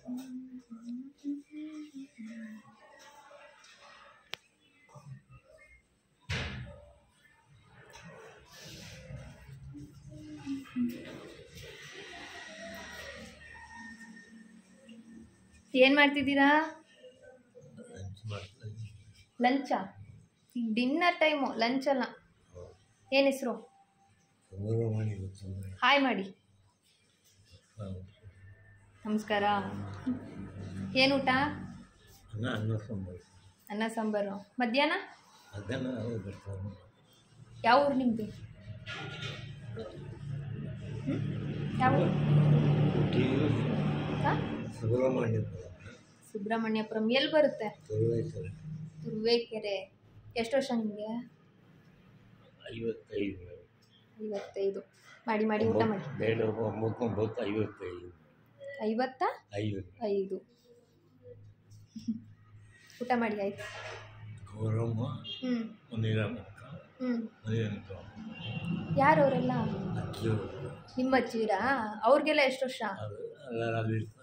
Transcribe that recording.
ಏನು ಮಾಡ್ತಿದ್ದೀರಾ ಲಂಚ್ ಮಾಡ್ತಾ ಇದ್ದೀನಿ ಲಂಚಾ ಈಗ ಡಿನ್ನರ್ ಟೈಮು ಲಂಚ್ ಅಲ್ಲ ಏನು ಹೆಸರು ಸುಬ್ರಹ್ಮಣ್ಯ ಗೊತ್ತಂದ್ರೆ ಹಾಯ್ ಮಾಡಿ ನಮಸ್ಕಾರ ಏನು ಊಟ ಅನ್ನ ಅನ್ನ ಸಾಂಬಾರು ಅನ್ನ ಸಾಂಬಾರು ಮಧ್ಯಾಹ್ನ ಅದನ್ನು ನಾವು ಬರ್ತಾರೆ ಯಾವ ಊರು ನಿಮ್ಮದು ಯಾವ ಊರು ಹಾಂ ಸುಬ್ರಹ್ಮಣ್ಯಪುರ ಸುಬ್ರಹ್ಮಣ್ಯಪುರಂ ಎಲ್ಲಿ ಬರುತ್ತೆ ತುರುವೇಶ್ವರ ತುರುವೇಕೆರೆ ಎಷ್ಟು ವರ್ಷ ನಿಮಗೆ ಐವತ್ತೈದು ಐವತ್ತೈದು ಮಾಡಿ ಮಾಡಿ ಊಟ ಮಾಡಿ ಬೇಡ ಒಂಬತ್ತೊಂಬತ್ತು ಐವತ್ತೈದು ಐವತ್ತ ಐವತ್ತು ಐದು ಊಟ ಮಾಡಿ ಆಯ್ತು ಗೌರಮ್ಮ ಹ್ಞೂ ಮುನಿರಮ್ಮಕ್ಕ ಹ್ಞೂ ಮುನಿರಂಕ ಯಾರು ಅವರೆಲ್ಲ ಅಕ್ಕಿಯವರು ನಿಮ್ಮ ಅಜ್ಜಿರಾ ಅವ್ರಿಗೆಲ್ಲ ಎಷ್ಟು ವರ್ಷ ಅದು ಎಲ್ಲ ಅಲ್ಲಿ